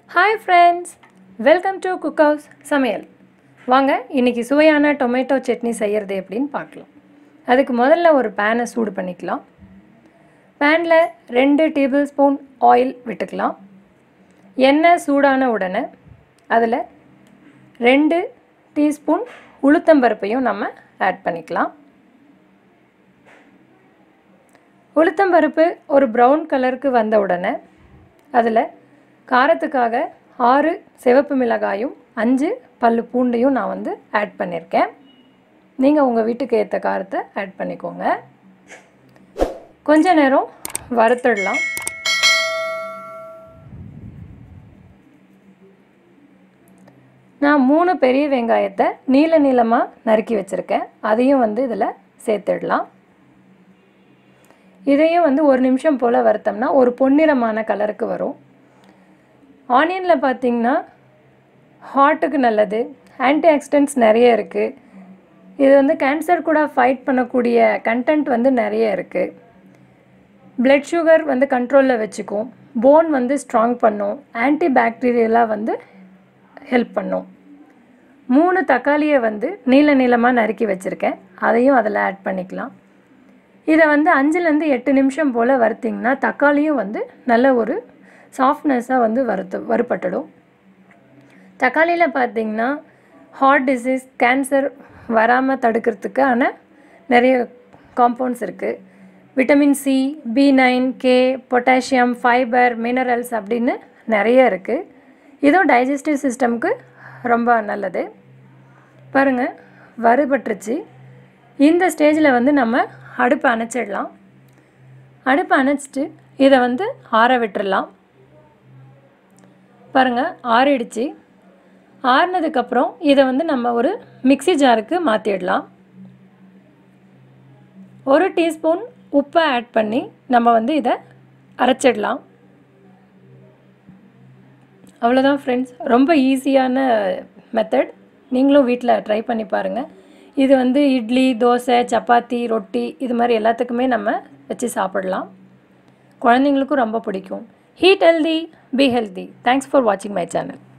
hi friends welcome to cook house சமையல் வாங்க இன்றைக்கி சுவையான டொமேட்டோ சட்னி செய்கிறது எப்படின்னு பார்க்கலாம் அதுக்கு முதல்ல ஒரு பேனை சூடு பண்ணிக்கலாம் பேனில் ரெண்டு டேபிள் ஸ்பூன் ஆயில் விட்டுக்கலாம் எண்ணெய் சூடான உடனே அதில் ரெண்டு டீஸ்பூன் உளுத்தம்பருப்பையும் நம்ம ஆட் பண்ணிக்கலாம் உளுத்தம்பருப்பு ஒரு ப்ரௌன் கலருக்கு வந்த உடனே அதில் காரத்துக்காக ஆறு சிவப்பு மிளகாயும் அஞ்சு பல்லு பூண்டையும் நான் வந்து ஆட் பண்ணியிருக்கேன் நீங்கள் உங்கள் வீட்டுக்கு ஏற்ற காரத்தை ஆட் பண்ணிக்கோங்க கொஞ்ச நேரம் வறுத்துடலாம் நான் மூணு பெரிய வெங்காயத்தை நீல நீளமாக நறுக்கி வச்சுருக்கேன் அதையும் வந்து இதில் சேர்த்துடலாம் இதையும் வந்து ஒரு நிமிஷம் போல் வறுத்தோம்னா ஒரு பொன்னிறமான கலருக்கு வரும் ஆனியனில் பார்த்திங்கன்னா ஹார்ட்டுக்கு நல்லது ஆன்டி ஆக்சிடென்ட்ஸ் நிறைய இருக்குது இது வந்து கேன்சர் கூட ஃபைட் பண்ணக்கூடிய கண்டென்ட் வந்து நிறைய இருக்குது பிளட் சுகர் வந்து கண்ட்ரோலில் வச்சுக்கும் போன் வந்து ஸ்ட்ராங் பண்ணும் ஆன்டி பாக்டீரியலாக வந்து ஹெல்ப் பண்ணும் மூணு தக்காளியை வந்து நீள நீளமாக நறுக்கி வச்சுருக்கேன் அதையும் அதில் ஆட் பண்ணிக்கலாம் இதை வந்து அஞ்சுலேருந்து எட்டு நிமிஷம் போல் வறுத்திங்கன்னா தக்காளியும் வந்து நல்ல ஒரு சாஃப்ட்னஸாக வந்து வறுத்து வறுப்பட்டுடும் தக்காளியில் பார்த்திங்கன்னா ஹார்ட் டிசீஸ் கேன்சர் வராமல் தடுக்கிறதுக்கான நிறைய காம்பவுண்ட்ஸ் இருக்குது vitamin C B nine K potassium fibre minerals அப்படின்னு நிறைய இருக்குது இதுவும் டைஜஸ்டிவ் சிஸ்டம்க்கு ரொம்ப நல்லது பாருங்கள் வறுபட்டுருச்சு இந்த ஸ்டேஜில் வந்து நம்ம அடுப்பை அணைச்சிடலாம் அடுப்பை அணைச்சிட்டு இதை வந்து ஆற விட்டுறலாம் பாருங்கள் ஆறிடுச்சு ஆறினதுக்கப்புறம் இதை வந்து நம்ம ஒரு மிக்சி ஜாருக்கு மாற்றிடலாம் ஒரு டீஸ்பூன் உப்பை ஆட் பண்ணி நம்ம வந்து இதை அரைச்சிடலாம் அவ்வளோதான் ஃப்ரெண்ட்ஸ் ரொம்ப ஈஸியான மெத்தட் நீங்களும் வீட்டில் ட்ரை பண்ணி பாருங்கள் இது வந்து இட்லி தோசை சப்பாத்தி ரொட்டி இது மாதிரி எல்லாத்துக்குமே நம்ம வச்சு சாப்பிடலாம் குழந்தைங்களுக்கும் ரொம்ப பிடிக்கும் eat healthy be healthy thanks for வாட்சிங் மை சேனல்